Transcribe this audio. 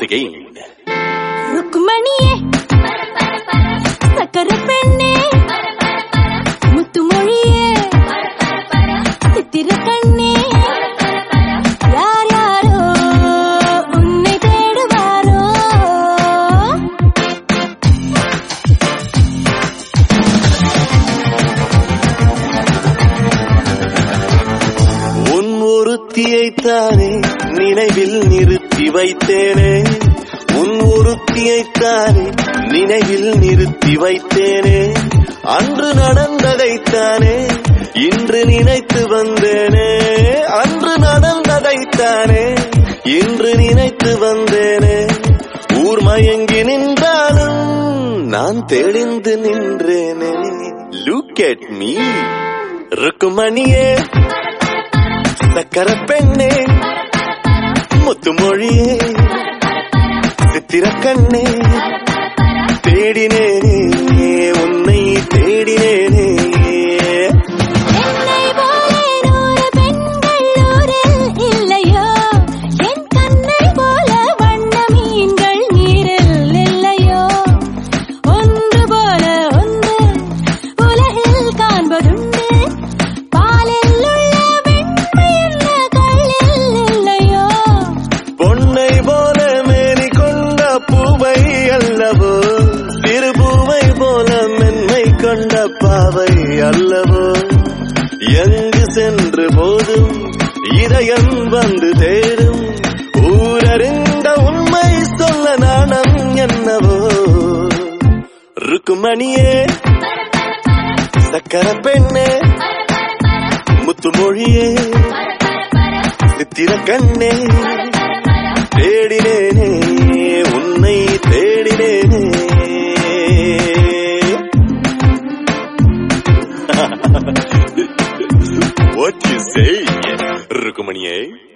again. ருக்குமணியே சக்கர பெண்ணே முத்துமொழியே சித்திர கண்ணே யார் யாரோ உன்னை தேடுவாரோ உன் ஒருத்தியைத்தானே நினைவில் நிறுத்தி வைத்தேனே உன் ஒருத்தியைத்தானே நினைவில் நிறுத்தி வைத்தேனே அன்று நடந்ததைத்தானே இன்று நினைத்து வந்தேனே அன்று நடந்ததைத்தானே இன்று நினைத்து வந்தேனே ஊர் மயங்கி நின்றாலும் நான் தெளிந்து நின்றேனே லுக் அட் மீ ருக்குமணியே சக்கர பெண்ணே முத்துமொழியே சித்திர கண்ணே தேடினேனே உன்னை தேடினேனே என்னை போலே நூறு பெண்கள் ஊரில் இல்லையோ என் கண்ணை போல வண்ண மீன்கள் நீரில் இல்லையோ ஒன்று போல ஒன்று உலகில் காண்பதுண்டு பாலில் உள்ள வெண்மை என்ன கல்லில் இல்லையோ பொன்னை போல மேனி கொண்ட பூவை அல்லவோ சிறு பூவை போல மென்மை கொண்ட பாவை அல்லவோ எங்கு சென்று போதும் இதயம் வந்து தேடும் ஊரறிந்த உண்மை சொல்ல நாணம் என்னவோ ருக்குமணியே சக்கர பெண்ணே முத்துமொழியே சித்திர கண்ணே தேடினேனே உன்னை தேடினேனே What you say, ருக்குமணியே